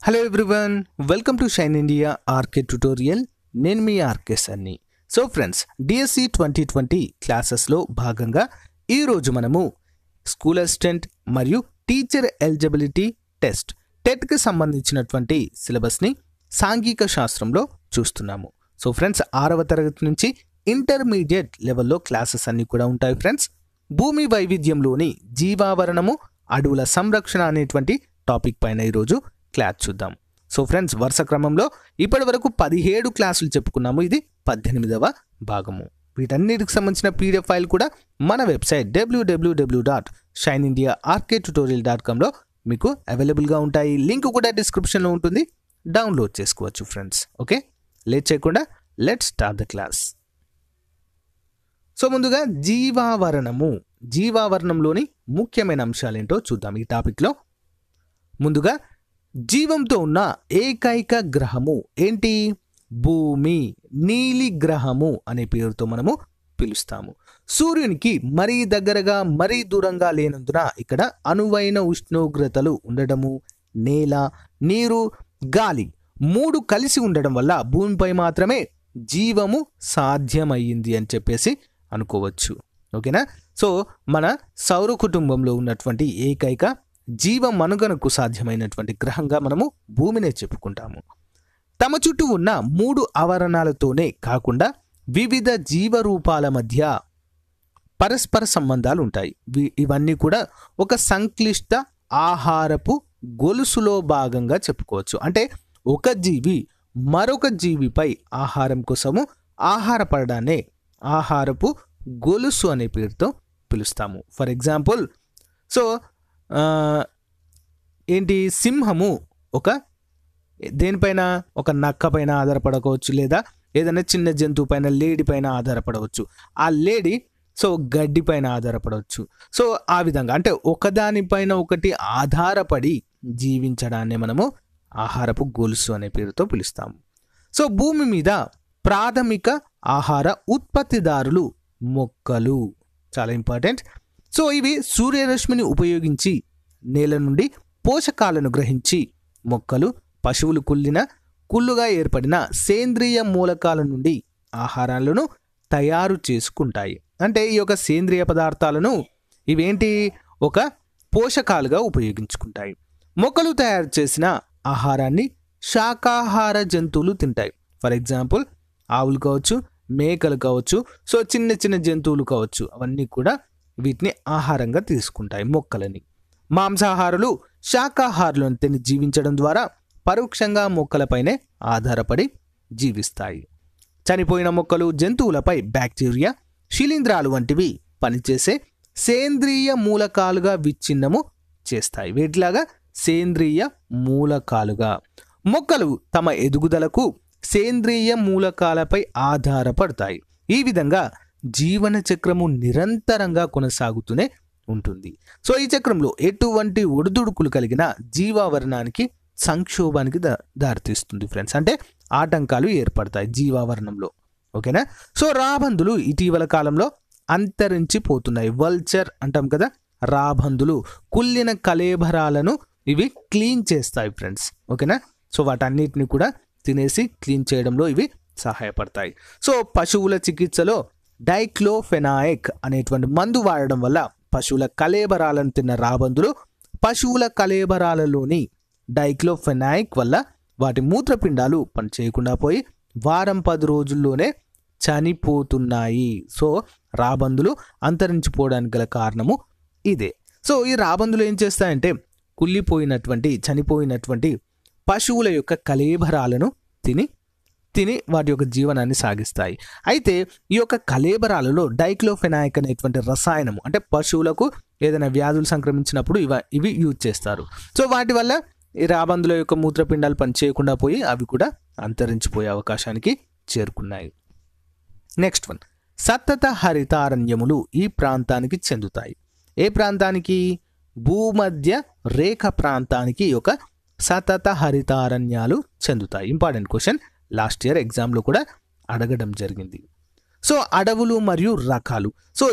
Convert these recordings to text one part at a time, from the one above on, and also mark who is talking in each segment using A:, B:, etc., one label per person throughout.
A: hello everyone welcome to Shine India RK tutorial నేను మీ RK Sunny so friends DSC twenty twenty క్లాసెస్లో భాగంగా ఈరోజు మనము స్కూల్ అసిస్టెంట్ మరియు టీచర్ ఎలిజిబిలిటీ టెస్ట్ టెట్కి సంబంధించినటువంటి సిలబస్ని సాంఘిక శాస్త్రంలో చూస్తున్నాము సో ఫ్రెండ్స్ ఆరవ తరగతి నుంచి ఇంటర్మీడియట్ లెవెల్లో క్లాసెస్ అన్నీ కూడా ఉంటాయి ఫ్రెండ్స్ భూమి వైవిధ్యంలోని జీవావరణము అడవుల సంరక్షణ అనేటువంటి టాపిక్ పైన ఈరోజు క్లాస్ చూద్దాం సో ఫ్రెండ్స్ వరుస క్రమంలో ఇప్పటి వరకు పదిహేడు క్లాసులు చెప్పుకున్నాము ఇది పద్దెనిమిదవ భాగము వీటన్నిటికి సంబంధించిన పీడిఎఫ్ ఫైల్ కూడా మన website WWW dot Shine India RK tutorial dot కామ్లో మీకు అవైలబుల్గా ఉంటాయి లింక్ కూడా డిస్క్రిప్షన్లో ఉంటుంది డౌన్లోడ్ చేసుకోవచ్చు ఫ్రెండ్స్ ఓకే లేట్ చేయకుండా let start the class so ముందుగా జీవావరణము జీవావరణంలోని ముఖ్యమైన అంశాలు ఏంటో చూద్దాం ఈ టాపిక్లో ముందుగా జీవంతో ఉన్న ఏకైక గ్రహము ఏంటి భూమి నీలి గ్రహము అనే పేరుతో మనము పిలుస్తాము సూర్యునికి మరీ దగ్గరగా మరీ దూరంగా లేనందున ఇక్కడ అనువైన ఉష్ణోగ్రతలు ఉండడము నేల నీరు గాలి మూడు కలిసి ఉండడం వల్ల భూమిపై మాత్రమే జీవము సాధ్యమయ్యింది అని చెప్పేసి అనుకోవచ్చు ఓకేనా సో మన సౌర కుటుంబంలో ఉన్నటువంటి ఏకైక జీవ మనుగనకు సాధ్యమైనటువంటి గ్రహంగా మనము భూమినే చెప్పుకుంటాము తమ చుట్టూ ఉన్న మూడు ఆవరణాలతోనే కాకుండా వివిధ జీవరూపాల మధ్య పరస్పర సంబంధాలు ఉంటాయి వి- ఇవన్నీ కూడా ఒక సంక్లిష్ట ఆహారపు గొలుసులో భాగంగా చెప్పుకోవచ్చు అంటే ఒక జీవి మరొక జీవిపై ఆహారం కోసము ఆహారపడడాన్నే ఆహారపు గొలుసు అనే పేరుతో పిలుస్తాము ఫర్ ఎగ్జాంపుల్ సో ఆ, ఏంటి సింహము ఒక దేనిపైన ఒక నక్క పైన ఆధారపడవచ్చు లేదా ఏదైనా చిన్న జంతువు పైన లేడీ పైన ఆధారపడవచ్చు ఆ లేడీ సో గడ్డి పైన ఆధారపడవచ్చు సో ఆ విధంగా అంటే ఒకదానిపైన ఒకటి ఆధారపడి జీవించడాన్ని మనము ఆహారపు గొలుసు అనే పేరుతో పిలుస్తాము సో భూమి మీద ప్రాథమిక ఆహార ఉత్పత్తిదారులు మొక్కలు చాలా ఇంపార్టెంట్ సో ఇవి సూర్యరశ్మిని ఉపయోగించి నేల నుండి పోషకాలను గ్రహించి మొక్కలు పశువులు కుళ్ళిన కుళ్ళుగా ఏర్పడిన సేంద్రియ మూలకాల నుండి ఆహారాలను తయారు చేసుకుంటాయి అంటే ఈ యొక్క సేంద్రియ పదార్థాలను ఇవేంటి ఒక పోషకాలుగా ఉపయోగించుకుంటాయి మొక్కలు తయారు చేసిన ఆహారాన్ని శాకాహార జంతువులు తింటాయి ఫర్ ఎగ్జాంపుల్ ఆవులు కావచ్చు మేకలు కావచ్చు సో చిన్న చిన్న జంతువులు కావచ్చు అవన్నీ కూడా వీటిని ఆహారంగా తీసుకుంటాయి మొక్కలని మాంసాహారులు శాకాహారులను తిని జీవించడం ద్వారా పరోక్షంగా మొక్కలపైనే ఆధారపడి జీవిస్తాయి చనిపోయిన మొక్కలు జంతువులపై బ్యాక్టీరియా శిలీంధ్రాలు వంటివి పనిచేసే సేంద్రియ మూలకాలుగా విచ్ఛిన్నము చేస్తాయి వీటిలాగా సేంద్రియ మూలకాలుగా మొక్కలు తమ ఎదుగుదలకు సేంద్రియ మూలకాలపై ఆధారపడతాయి ఈ విధంగా జీవన చక్రము నిరంతరంగా కొనసాగుతూనే ఉంటుంది సో ఈ చక్రంలో ఎటువంటి ఒడిదుడుకులు కలిగిన జీవావరణానికి సంక్షోభానికి దా దారితీస్తుంది ఫ్రెండ్స్ అంటే ఆటంకాలు ఏర్పడతాయి జీవావరణంలో ఓకేనా సో రాబందులు ఇటీవల కాలంలో అంతరించిపోతున్నాయి వల్చర్ అంటాం కదా రాబందులు కుళ్ళిన కలేబరాలను ఇవి క్లీన్ చేస్తాయి ఫ్రెండ్స్ ఓకేనా సో వాటన్నిటిని కూడా తినేసి క్లీన్ చేయడంలో ఇవి సహాయపడతాయి సో పశువుల చికిత్సలో డైక్లోఫెనాయిక్ అనేటువంటి మందు వాడడం వల్ల పశువుల కలేబరాలను తిన్న రాబందులు పశువుల కలేబరాలలోని డైక్లోఫెనాయిక్ వల్ల వాటి మూత్రపిండాలు పనిచేయకుండా పోయి వారం పది రోజుల్లోనే చనిపోతున్నాయి సో రాబందులు అంతరించిపోవడానికి గల కారణము ఇదే సో ఈ రాబందులు ఏం చేస్తాయంటే కుళ్ళిపోయినటువంటి చనిపోయినటువంటి పశువుల యొక్క కలేబరాలను తిని తిని వాటి యొక్క జీవనాన్ని సాగిస్తాయి అయితే ఈ యొక్క కలేబరాలలో డైక్లోఫెనాయిక్ అనేటువంటి రసాయనము అంటే పశువులకు ఏదైనా వ్యాధులు సంక్రమించినప్పుడు ఇవ ఇవి యూజ్ చేస్తారు సో వాటి వల్ల ఈ రాబందుల యొక్క మూత్రపిండాలు పనిచేయకుండా పోయి అవి కూడా అంతరించిపోయే అవకాశానికి చేరుకున్నాయి నెక్స్ట్ వన్ సతత హరితారణ్యములు ఈ ప్రాంతానికి చెందుతాయి ఏ ప్రాంతానికి భూమధ్య రేఖ ప్రాంతానికి ఈ యొక్క సతత హరితారణ్యాలు చెందుతాయి ఇంపార్టెంట్ క్వశ్చన్ లాస్ట్ ఇయర్ ఎగ్జామ్లో కూడా అడగడం జరిగింది సో అడవులు మరియు రకాలు సో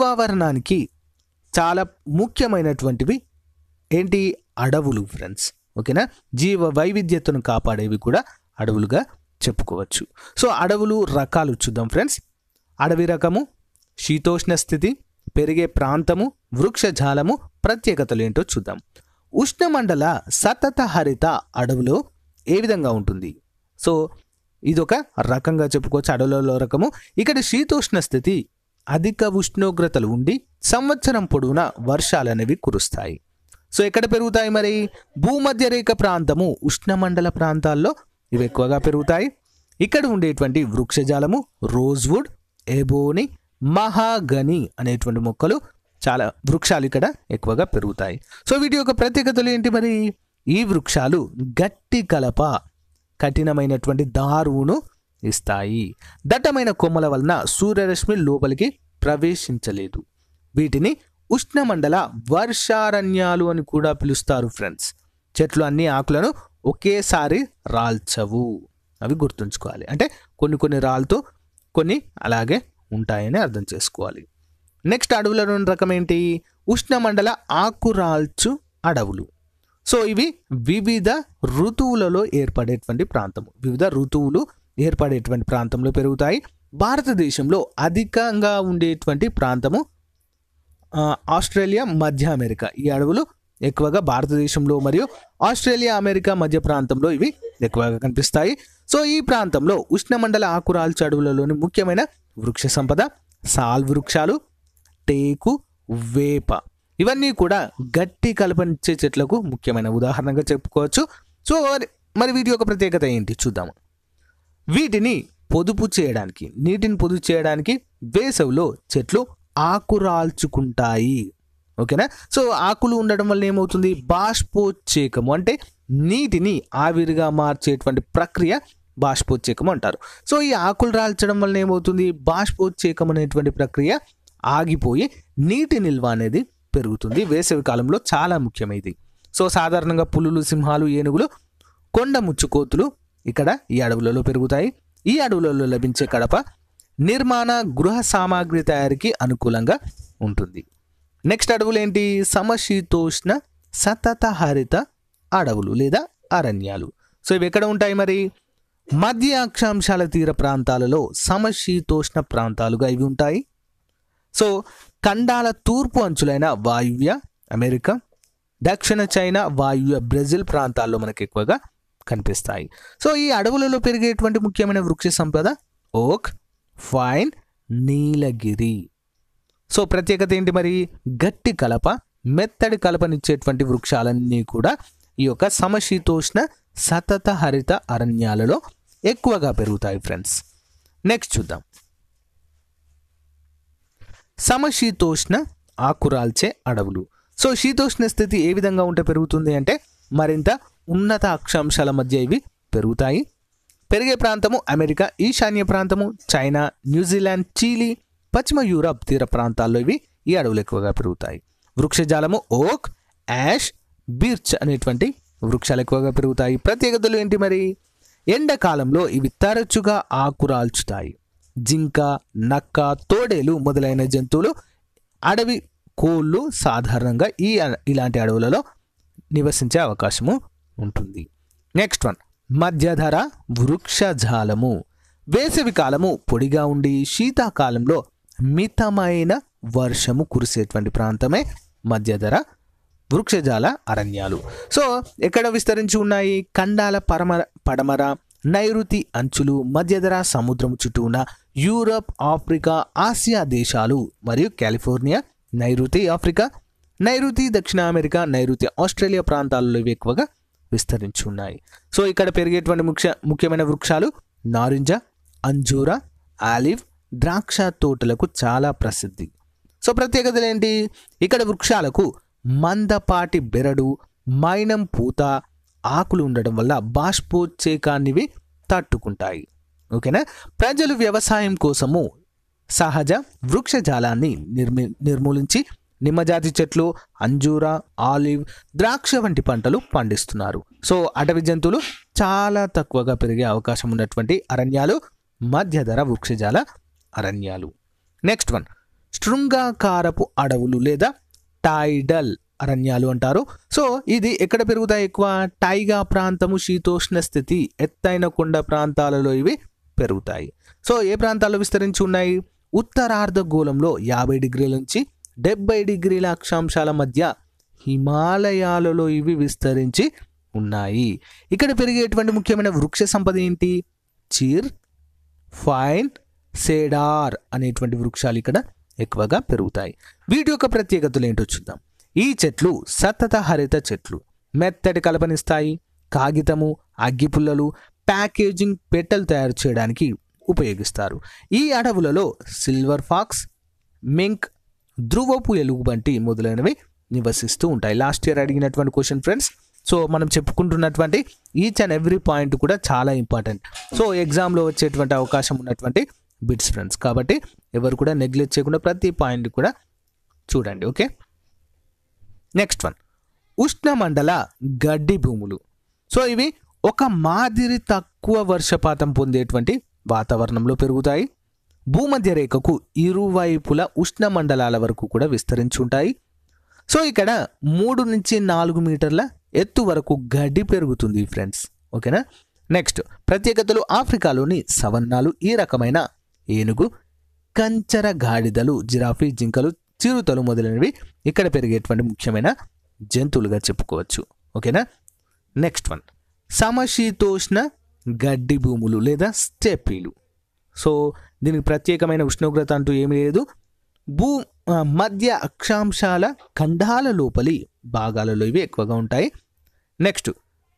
A: జీవావరణానికి చాలా ముఖ్యమైనటువంటివి ఏంటి అడవులు ఫ్రెండ్స్ ఓకేనా జీవ వైవిధ్యతను కాపాడేవి కూడా అడవులుగా చెప్పుకోవచ్చు సో అడవులు రకాలు చూద్దాం ఫ్రెండ్స్ అడవి రకము శీతోష్ణ స్థితి పెరిగే ప్రాంతము వృక్షజాలము ప్రత్యేకతలు ఏంటో చూద్దాం ఉష్ణమండల సతత హరిత అడవులో ఏ విధంగా ఉంటుంది సో ఇదొక రకంగా చెప్పుకోవచ్చు అడవులలో రకము ఇక్కడ శీతోష్ణ స్థితి అధిక ఉష్ణోగ్రతలు ఉండి సంవత్సరం పొడవునా వర్షాలు అనేవి కురుస్తాయి సో ఎక్కడ పెరుగుతాయి మరి భూమధ్య రేఖ ప్రాంతము ఉష్ణమండల ప్రాంతాల్లో ఇవి ఎక్కువగా పెరుగుతాయి ఇక్కడ ఉండేటువంటి వృక్షజాలము రోజ్వుడ్ ఎబోని మహాగని అనేటువంటి మొక్కలు చాలా వృక్షాలు ఇక్కడ ఎక్కువగా పెరుగుతాయి సో వీటి యొక్క ప్రత్యేకతలు ఏంటి మరి ఈ వృక్షాలు గట్టి కలప కఠినమైనటువంటి దారువును ఇస్తాయి దట్టమైన కొమ్మల వలన సూర్యరశ్మి లోపలికి ప్రవేశించలేదు వీటిని ఉష్ణమండల వర్షారణ్యాలు అని కూడా పిలుస్తారు ఫ్రెండ్స్ చెట్లు అన్ని ఆకులను ఒకేసారి రాల్చవు అవి గుర్తుంచుకోవాలి అంటే కొన్ని కొన్ని రాళ్ళతో కొన్ని అలాగే ఉంటాయని అర్థం చేసుకోవాలి నెక్స్ట్ అడవుల రకం ఏంటి ఉష్ణమండల ఆకురాల్చు అడవులు సో ఇవి వివిధ ఋతువులలో ఏర్పడేటువంటి ప్రాంతము వివిధ ఋతువులు ఏర్పడేటువంటి ప్రాంతంలో పెరుగుతాయి భారతదేశంలో అధికంగా ఉండేటువంటి ప్రాంతము ఆ, ఆస్ట్రేలియా మధ్య అమెరికా ఈ అడవులు ఎక్కువగా భారతదేశంలో మరియు ఆస్ట్రేలియా అమెరికా మధ్య ప్రాంతంలో ఇవి ఎక్కువగా కనిపిస్తాయి సో ఈ ప్రాంతంలో ఉష్ణమండల ఆకురాల్చు అడవులలోని ముఖ్యమైన వృక్ష సంపద సాల్ వృక్షాలు టేకు వేప ఇవన్నీ కూడా గట్టి కలపనిచ్చే చెట్లకు ముఖ్యమైన ఉదాహరణగా చెప్పుకోవచ్చు సో మరి- మరి వీటి యొక్క ప్రత్యేకత ఏంటి చూద్దాము వీటిని పొదుపు చేయడానికి నీటిని పొదుపు చేయడానికి వేసవిలో చెట్లు ఆకురాల్చుకుంటాయి ఓకేనా సో ఆకులు ఉండడం వల్ల ఏమవుతుంది బాష్పోచ్చేకము అంటే నీటిని ఆవిరిగా మార్చేటువంటి ప్రక్రియ బాష్పోచ్చేకం అంటారు సో ఈ ఆకులు రాల్చడం వల్ల ఏమవుతుంది బాష్పోచ్చేకం అనేటువంటి ప్రక్రియ ఆగిపోయి నీటి నిల్వ అనేది పెరుగుతుంది వేసవి కాలంలో చాలా ముఖ్యమైనది సో సాధారణంగా పులులు సింహాలు ఏనుగులు కొండ ముచ్చుకోతులు ఇక్కడ ఈ అడవులలో పెరుగుతాయి ఈ అడవులలో లభించే కడప నిర్మాణ గృహ సామాగ్రి తయారీకి అనుకూలంగా ఉంటుంది నెక్స్ట్ అడవులు ఏంటి సమశీతోష్ణ సతత హరిత అడవులు లేదా అరణ్యాలు సో ఇవి ఎక్కడ ఉంటాయి మరి మధ్య అక్షాంశాల తీర ప్రాంతాలలో సమశీతోష్ణ ప్రాంతాలుగా ఇవి ఉంటాయి సో ఖండాల తూర్పు అంచులైన వాయువ్య అమెరికా దక్షిణ చైనా వాయువ్య బ్రెజిల్ ప్రాంతాల్లో మనకి ఎక్కువగా కనిపిస్తాయి సో ఈ అడవులలో పెరిగేటువంటి ముఖ్యమైన వృక్ష సంపద ఓక్ ఫైన్ నీలగిరి సో ప్రత్యేకత ఏంటి మరి గట్టి కలప మెత్తడి కలపనిచ్చేటువంటి వృక్షాలన్నీ కూడా ఈ యొక్క సమశీతోష్ణ సతత హరిత అరణ్యాలలో ఎక్కువగా పెరుగుతాయి ఫ్రెండ్స్ నెక్స్ట్ చూద్దాం సమశీతోష్ణ ఆకురాల్చే అడవులు సో శీతోష్ణ స్థితి ఏ విధంగా ఉంటే పెరుగుతుంది అంటే మరింత ఉన్నత అక్షాంశాల మధ్య ఇవి పెరుగుతాయి పెరిగే ప్రాంతము అమెరికా ఈశాన్య ప్రాంతము చైనా న్యూజిలాండ్ చీలీ పశ్చిమ యూరప్ తీర ప్రాంతాల్లో ఇవి ఈ అడవులు ఎక్కువగా పెరుగుతాయి వృక్షజాలము ఓక్ యాష్ బీర్చ్ అనేటువంటి వృక్షాలు ఎక్కువగా పెరుగుతాయి ప్రత్యేకతలు ఏంటి మరి ఎండాకాలంలో ఇవి తరచుగా ఆకురాల్చుతాయి జింక నక్క తోడేలు మొదలైన జంతువులు అడవి కోళ్ళు సాధారణంగా ఈ ఇలాంటి అడవులలో నివసించే అవకాశము ఉంటుంది నెక్స్ట్ వన్ మధ్యధర వృక్షజాలము వేసవి కాలము పొడిగా ఉండి శీతాకాలంలో మితమైన వర్షము కురిసేటువంటి ప్రాంతమే మధ్యధర వృక్షజాల అరణ్యాలు సో ఎక్కడ విస్తరించి ఉన్నాయి ఖండాల పరమర పడమర నైరుతి అంచులు మధ్యధర సముద్రం చుట్టూ ఉన్న యూరప్ ఆఫ్రికా ఆసియా దేశాలు మరియు కాలిఫోర్నియా నైరుతి ఆఫ్రికా నైరుతి దక్షిణ అమెరికా నైరుతి ఆస్ట్రేలియా ప్రాంతాలలో ఇవి ఎక్కువగా విస్తరించి ఉన్నాయి సో ఇక్కడ పెరిగేటువంటి ముఖ్య ముఖ్యమైన వృక్షాలు నారింజ అంజూర ఆలివ్ ద్రాక్ష తోటలకు చాలా ప్రసిద్ధి సో ప్రత్యేకతలు ఏంటి ఇక్కడ వృక్షాలకు మందపాటి బెరడు మైనం పూత ఆకులు ఉండడం వల్ల బాష్పోచ్చేకాన్నివి తట్టుకుంటాయి ఓకేనా ప్రజలు వ్యవసాయం కోసము సహజ వృక్షజాలాన్ని నిర్మి నిర్మూలించి నిమ్మజాతి చెట్లు అంజూర ఆలివ్ ద్రాక్ష వంటి పంటలు పండిస్తున్నారు సో అటవీ జంతువులు చాలా తక్కువగా పెరిగే అవకాశం ఉన్నటువంటి అరణ్యాలు మధ్యధర వృక్షజాల అరణ్యాలు నెక్స్ట్ వన్ శృంగాకారపు అడవులు లేదా టైడల్ అరణ్యాలు అంటారు సో ఇది ఎక్కడ పెరుగుతాయి ఎక్కువ టైగా ప్రాంతము శీతోష్ణ స్థితి ఎత్తైన కొండ ప్రాంతాలలో ఇవి పెరుగుతాయి సో ఏ ప్రాంతాల్లో విస్తరించి ఉన్నాయి ఉత్తరార్ధగోళంలో యాభై డిగ్రీల నుంచి డెబ్బై డిగ్రీల అక్షాంశాల మధ్య హిమాలయాలలో ఇవి విస్తరించి ఉన్నాయి ఇక్కడ పెరిగేటువంటి ముఖ్యమైన వృక్ష సంపద ఏంటి చీర్ ఫైన్ సేడార్ అనేటువంటి వృక్షాలు ఇక్కడ ఎక్కువగా పెరుగుతాయి వీటి యొక్క ప్రత్యేకతలు ఏంటో చూద్దాం ఈ చెట్లు సతత హరిత చెట్లు మెత్తటి కలపనిస్తాయి కాగితము అగ్గిపుల్లలు ప్యాకేజింగ్ పెట్టెలు తయారు చేయడానికి ఉపయోగిస్తారు ఈ అడవులలో సిల్వర్ ఫాక్స్ మింక్ ధ్రువపు ఎలుగుబంటి మొదలైనవి నివసిస్తూ ఉంటాయి లాస్ట్ ఇయర్ అడిగినటువంటి క్వశ్చన్ ఫ్రెండ్స్ సో మనం చెప్పుకుంటున్నటువంటి ఈచ్ అండ్ ఎవ్రీ పాయింట్ కూడా చాలా ఇంపార్టెంట్ సో ఎగ్జామ్లో వచ్చేటువంటి అవకాశం ఉన్నటువంటి బిట్స్ ఫ్రెండ్స్ కాబట్టి ఎవరు కూడా నెగ్లెక్ట్ చేయకుండా ప్రతి పాయింట్ కూడా చూడండి ఓకే నెక్స్ట్ వన్ ఉష్ణమండల గడ్డి భూములు సో ఇవి ఒక మాదిరి తక్కువ వర్షపాతం పొందేటువంటి వాతావరణంలో పెరుగుతాయి భూమధ్య రేఖకు ఇరువైపుల ఉష్ణమండలాల వరకు కూడా విస్తరించి ఉంటాయి సో ఇక్కడ మూడు నుంచి నాలుగు మీటర్ల ఎత్తు వరకు గడ్డి పెరుగుతుంది ఫ్రెండ్స్ ఓకేనా నెక్స్ట్ ప్రత్యేకతలు ఆఫ్రికాలోని సవన్నాలు ఈ రకమైన ఏనుగు కంచర గాడిదలు జిరాఫీ జింకలు చిరుతలు మొదలైనవి ఇక్కడ పెరిగేటువంటి ముఖ్యమైన జంతువులుగా చెప్పుకోవచ్చు ఓకేనా నెక్స్ట్ వన్ సమశీతోష్ణ గడ్డి భూములు లేదా స్టెపీలు సో దీనికి ప్రత్యేకమైన ఉష్ణోగ్రత అంటూ ఏమీ లేదు భూ ఆ, మధ్య అక్షాంశాల ఖండాల లోపలి భాగాలలో ఇవి ఎక్కువగా ఉంటాయి నెక్స్ట్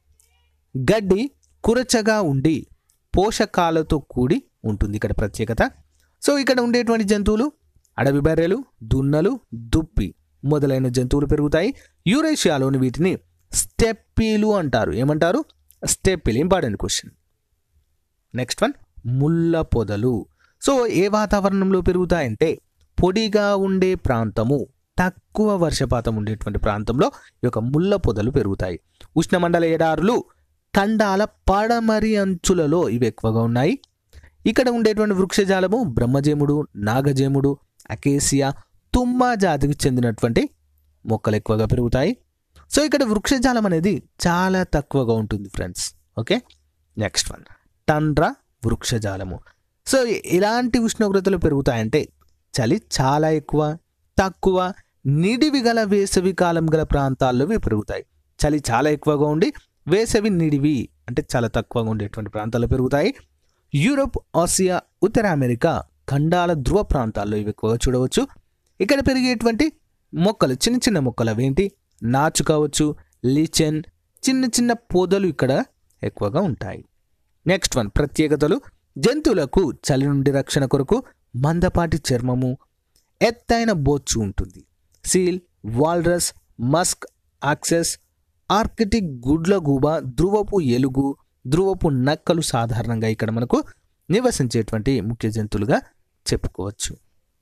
A: గడ్డి కురచగా ఉండి పోషకాలతో కూడి ఉంటుంది ఇక్కడ ప్రత్యేకత సో ఇక్కడ ఉండేటువంటి జంతువులు అడవి బర్రెలు దున్నలు దుప్పి మొదలైన జంతువులు పెరుగుతాయి యూరేషియాలోని వీటిని స్టెప్పీలు అంటారు ఏమంటారు స్టెప్పీలు ఇంపార్టెంట్ క్వశ్చన్ నెక్స్ట్ వన్ ముళ్ళ పొదలు సో ఏ వాతావరణంలో పెరుగుతాయంటే పొడిగా ఉండే ప్రాంతము తక్కువ వర్షపాతం ఉండేటువంటి ప్రాంతంలో ఈ యొక్క ముళ్ళ పొదలు పెరుగుతాయి ఉష్ణమండల ఎడారులు ఖండాల పడమరి అంచులలో ఇవి ఎక్కువగా ఉన్నాయి ఇక్కడ ఉండేటువంటి వృక్షజాలము బ్రహ్మజేముడు నాగజేముడు అకేసియా తుమ్మ జాతికి చెందినటువంటి మొక్కలు ఎక్కువగా పెరుగుతాయి సో ఇక్కడ వృక్షజాలం అనేది చాలా తక్కువగా ఉంటుంది friends okay next one tundra వృక్షజాలము సో ఇలాంటి ఉష్ణోగ్రతలు పెరుగుతాయంటే చలి చాలా ఎక్కువ తక్కువ నిడివి గల వేసవి కాలం గల ప్రాంతాల్లో ఇవి పెరుగుతాయి చలి చాలా ఎక్కువగా ఉండి వేసవి నిడివి అంటే చాలా తక్కువగా ఉండేటువంటి ప్రాంతాల్లో పెరుగుతాయి యూరోప్ ఆసియా ఉత్తర అమెరికా ఖండాల ధ్రువ ప్రాంతాల్లో ఇవి ఎక్కువగా చూడవచ్చు ఇక్కడ పెరిగేటువంటి మొక్కలు చిన్న చిన్న మొక్కలు అవేంటి నాచు కావచ్చు లిచెన్ చిన్న చిన్న పొదలు ఇక్కడ ఎక్కువగా ఉంటాయి నెక్స్ట్ వన్ ప్రత్యేకతలు జంతువులకు చలి నుండి రక్షణ కొరకు మందపాటి చర్మము ఎత్తైన బొచ్చు ఉంటుంది seal walrus musk oxes Arctic గుడ్లగూబ ధ్రువపు ఎలుగు ధ్రువపు నక్కలు సాధారణంగా ఇక్కడ మనకు నివసించేటువంటి ముఖ్య జంతువులుగా చెప్పుకోవచ్చు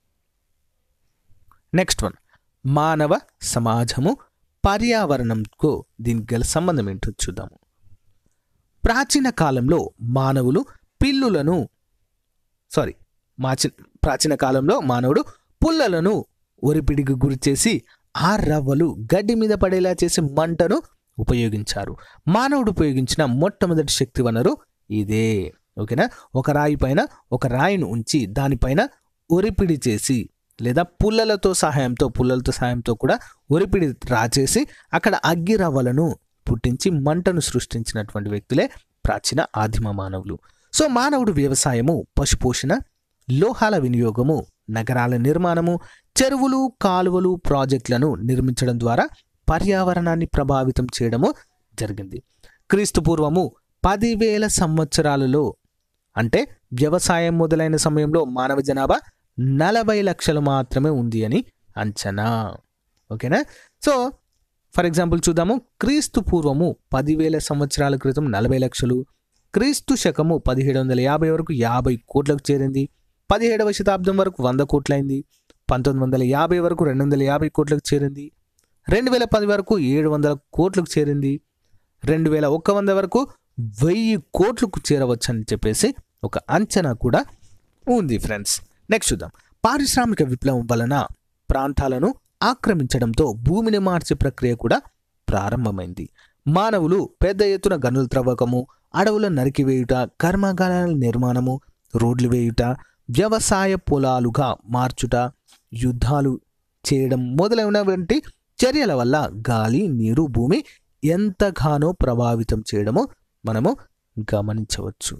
A: నెక్స్ట్ వన్ మానవ సమాజము పర్యావరణంకు దీనికి గల సంబంధం ఏంటో చూద్దాము ప్రాచీన కాలంలో మానవులు పిల్లులను సారీ మాచి ప్రాచీన కాలంలో మానవుడు పుల్లలను ఒరిపిడికి గురి చేసి ఆ రవ్వలు గడ్డి మీద పడేలా చేసే మంటను ఉపయోగించారు మానవుడు ఉపయోగించిన మొట్టమొదటి శక్తి వనరు ఇదే ఓకేనా ఒక రాయి పైన ఒక రాయిని ఉంచి దానిపైన ఒరిపిడి చేసి లేదా పుల్లలతో సహాయంతో పుల్లలతో సహాయంతో కూడా ఒరిపిడి రాచేసి అక్కడ అగ్గి రవ్వలను పుట్టించి మంటను సృష్టించినటువంటి వ్యక్తులే ప్రాచీన ఆదిమ మానవులు సో మానవుడు వ్యవసాయము పశుపోషణ లోహాల వినియోగము నగరాల నిర్మాణము చెరువులు కాలువలు ప్రాజెక్టులను నిర్మించడం ద్వారా పర్యావరణాన్ని ప్రభావితం చేయడము జరిగింది క్రీస్తు పూర్వము పదివేల సంవత్సరాలలో అంటే వ్యవసాయం మొదలైన సమయంలో మానవ జనాభా నలభై లక్షలు మాత్రమే ఉంది అని అంచనా ఓకేనా సో ఫర్ ఎగ్జాంపుల్ చూద్దాము క్రీస్తు పూర్వము పదివేల సంవత్సరాల క్రితం నలభై లక్షలు క్రీస్తు శకము పదిహేడు వందల యాభై వరకు యాభై కోట్లకు చేరింది పదిహేడవ శతాబ్దం వరకు వంద కోట్లయింది పంతొమ్మిది వందల యాభై వరకు రెండు వందల యాభై కోట్లకు చేరింది రెండు వేల పది వరకు ఏడు వందల కోట్లకు చేరింది రెండు వేల ఒక్క వంద వరకు వెయ్యి కోట్లకు చేరవచ్చు అని చెప్పేసి ఒక అంచనా కూడా ఉంది ఫ్రెండ్స్ నెక్స్ట్ చూద్దాం పారిశ్రామిక విప్లవం వలన ప్రాంతాలను ఆక్రమించడంతో భూమిని మార్చే ప్రక్రియ కూడా ప్రారంభమైంది మానవులు పెద్ద ఎత్తున గనుల త్రవ్వకము అడవుల నరికివేయుట కర్మాగారాల నిర్మాణము రోడ్లు వేయుట వ్యవసాయ పొలాలుగా మార్చుట యుద్ధాలు చేయడం మొదలైనటువంటి చర్యల వల్ల గాలి నీరు భూమి ఎంతగానో ప్రభావితం చేయడము మనము గమనించవచ్చు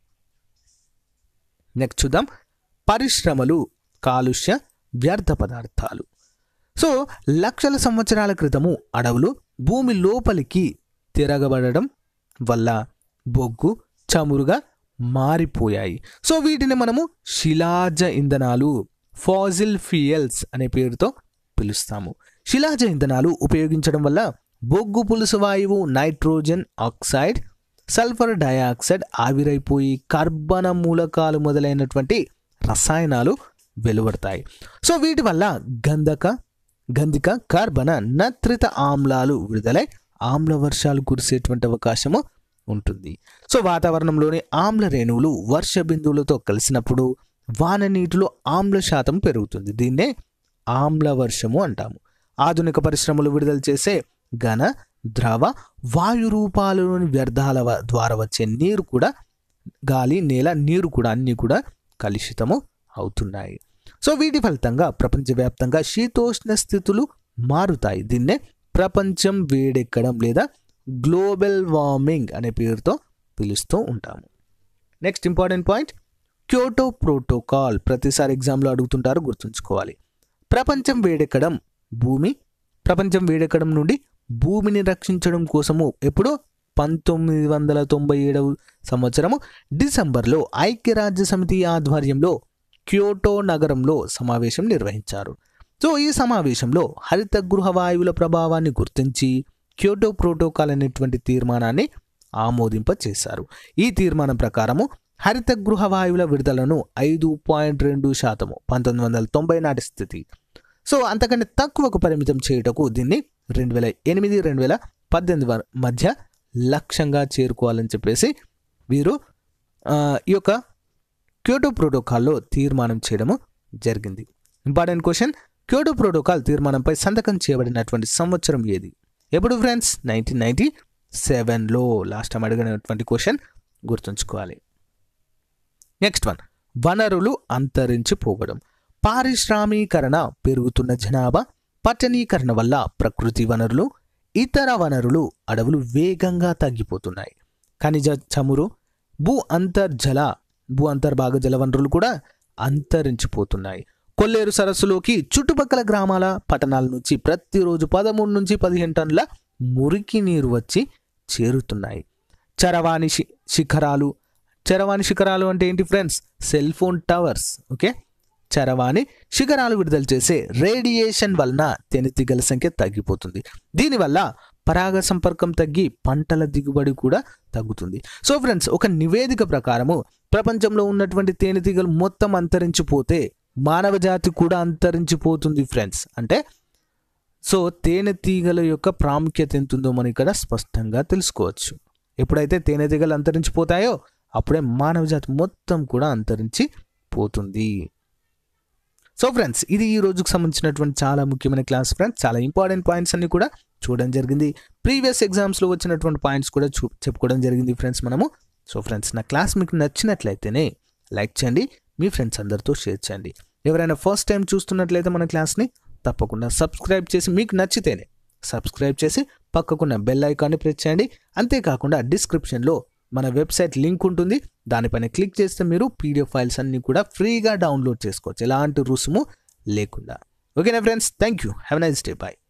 A: నెక్స్ట్ చూద్దాం పరిశ్రమలు కాలుష్య వ్యర్థ పదార్థాలు సో లక్షల సంవత్సరాల క్రితము అడవులు భూమి లోపలికి తిరగబడడం వల్ల బొగ్గు చమురుగా మారిపోయాయి సో వీటిని మనము శిలాజ ఇంధనాలు ఫాజిల్ ఫ్యూయల్స్ అనే పేరుతో పిలుస్తాము శిలాజ ఇంధనాలు ఉపయోగించడం వల్ల బొగ్గు పులుసు వాయువు నైట్రోజన్ ఆక్సైడ్ సల్ఫర్ డయాక్సైడ్ ఆవిరైపోయి కర్బన మూలకాలు మొదలైనటువంటి రసాయనాలు వెలువడతాయి సో వీటి వల్ల గంధక గంధిక కార్బన నత్రిత ఆమ్లాలు విడుదలై ఆమ్ల వర్షాలు కురిసేటువంటి అవకాశము ఉంటుంది సో వాతావరణంలోని ఆమ్ల రేణువులు వర్ష బిందువులతో కలిసినప్పుడు వాన నీటిలో ఆమ్ల శాతం పెరుగుతుంది దీన్నే ఆమ్ల వర్షము అంటాము ఆధునిక పరిశ్రమలు విడుదల చేసే ఘన ద్రవ వాయు రూపాలలోని వ్యర్థాల వ- ద్వారా వచ్చే నీరు కూడా గాలి నేల నీరు కూడా అన్నీ కూడా కలుషితము అవుతున్నాయి సో వీటి ఫలితంగా ప్రపంచవ్యాప్తంగా శీతోష్ణ స్థితులు మారుతాయి దీన్నే ప్రపంచం వేడెక్కడం లేదా గ్లోబల్ వార్మింగ్ అనే పేరుతో పిలుస్తూ ఉంటాము next important point Kyoto protocol ప్రతిసారి ఎగ్జామ్లో అడుగుతుంటారు గుర్తుంచుకోవాలి ప్రపంచం వేడెక్కడం భూమి ప్రపంచం వేడెక్కడం నుండి భూమిని రక్షించడం కోసము ఎప్పుడు పంతొమ్మిది వందల తొంభై ఏడవ సంవత్సరము డిసెంబర్లో ఐక్యరాజ్య సమితి ఆధ్వర్యంలో క్యోటో నగరంలో సమావేశం నిర్వహించారు సో ఈ సమావేశంలో హరిత గృహ వాయువుల ప్రభావాన్ని గుర్తించి క్యోటో ప్రోటోకాల్ అనేటువంటి తీర్మానాన్ని ఆమోదింప చేశారు ఈ తీర్మానం ప్రకారము హరిత గృహ వాయువుల విడుదలను ఐదు పాయింట్ రెండు శాతము పంతొమ్మిది వందల తొంభై నాటి స్థితి సో అంతకంటే తక్కువకు పరిమితం చేయుటకు దీన్ని రెండు వేల ఎనిమిది రెండు వేల పద్దెనిమిది వర- మధ్య లక్ష్యంగా చేరుకోవాలని చెప్పేసి వీరు ఆ, ఈ యొక్క క్యోటో ప్రోటోకాల్లో తీర్మానం చేయడము జరిగింది ఇంపార్టెంట్ క్వశ్చన్ క్యోటో ప్రోటోకాల్ తీర్మానంపై సంతకం చేయబడినటువంటి సంవత్సరం ఏది ఎప్పుడు ఫ్రెండ్స్ నైన్టీన్ నైన్టీ సెవెన్లో లాస్ట్ టైం అడిగినటువంటి క్వశ్చన్ గుర్తుంచుకోవాలి నెక్స్ట్ వన్ వనరులు అంతరించిపోవడం పారిశ్రామీకరణ పెరుగుతున్న జనాభా పట్టణీకరణ వల్ల ప్రకృతి వనరులు ఇతర వనరులు అడవులు వేగంగా తగ్గిపోతున్నాయి ఖనిజ చమురు భూ అంతర్జల భూ అంతర్భాగ జల వనరులు కూడా అంతరించిపోతున్నాయి కొల్లేరు సరస్సులోకి చుట్టుపక్కల గ్రామాల పట్టణాల నుంచి ప్రతిరోజు పదమూడు నుంచి పదిహేను టన్నుల మురికి నీరు వచ్చి చేరుతున్నాయి చరవాణి శి- శిఖరాలు చరవాణి శిఖరాలు అంటే ఏంటి friends cell phone towers okay చరవాణి శిఖరాలు విడుదల చేసే రేడియేషన్ వలన తేనెటీగల సంఖ్య తగ్గిపోతుంది దీనివల్ల పరాగ సంపర్కం తగ్గి పంటల దిగుబడి కూడా తగ్గుతుంది సో ఫ్రెండ్స్ ఒక నివేదిక ప్రకారము ప్రపంచంలో ఉన్నటువంటి తేనెటీగలు మొత్తం అంతరించిపోతే మానవ జాతి కూడా అంతరించిపోతుంది ఫ్రెండ్స్ అంటే సో తేనెటీగల యొక్క ప్రాముఖ్యత ఎంత ఉందో మనం ఇక్కడ స్పష్టంగా తెలుసుకోవచ్చు ఎప్పుడైతే తేనెటీగలు అంతరించిపోతాయో అప్పుడే మానవ జాతి మొత్తం కూడా అంతరించి పోతుంది సో ఫ్రెండ్స్ ఇది ఈ రోజుకు సంబంధించినటువంటి చాలా ముఖ్యమైన క్లాస్ ఫ్రెండ్స్ చాలా ఇంపార్టెంట్ పాయింట్స్ అన్ని కూడా చూడడం జరిగింది ప్రీవియస్ ఎగ్జామ్స్లో వచ్చినటువంటి పాయింట్స్ కూడా చూ చెప్పుకోవడం జరిగింది ఫ్రెండ్స్ మనము సో ఫ్రెండ్స్ నా క్లాస్ మీకు నచ్చినట్లయితేనే లైక్ చేయండి మీ ఫ్రెండ్స్ అందరితో షేర్ చేయండి ఎవరైనా ఫస్ట్ టైం చూస్తున్నట్లయితే మన క్లాస్ని తప్పకుండా సబ్స్క్రైబ్ చేసి మీకు నచ్చితేనే సబ్స్క్రైబ్ చేసి పక్కకున్న బెల్ ఐకాన్ని ప్రెస్ చేయండి అంతేకాకుండా డిస్క్రిప్షన్లో మన వెబ్సైట్ లింక్ ఉంటుంది దానిపైన క్లిక్ చేస్తే మీరు పీడిఎఫ్ ఫైల్స్ అన్ని కూడా ఫ్రీగా డౌన్లోడ్ చేసుకోవచ్చు ఎలాంటి రుసుము లేకుండా ఓకేనా friends thank you have nice day bye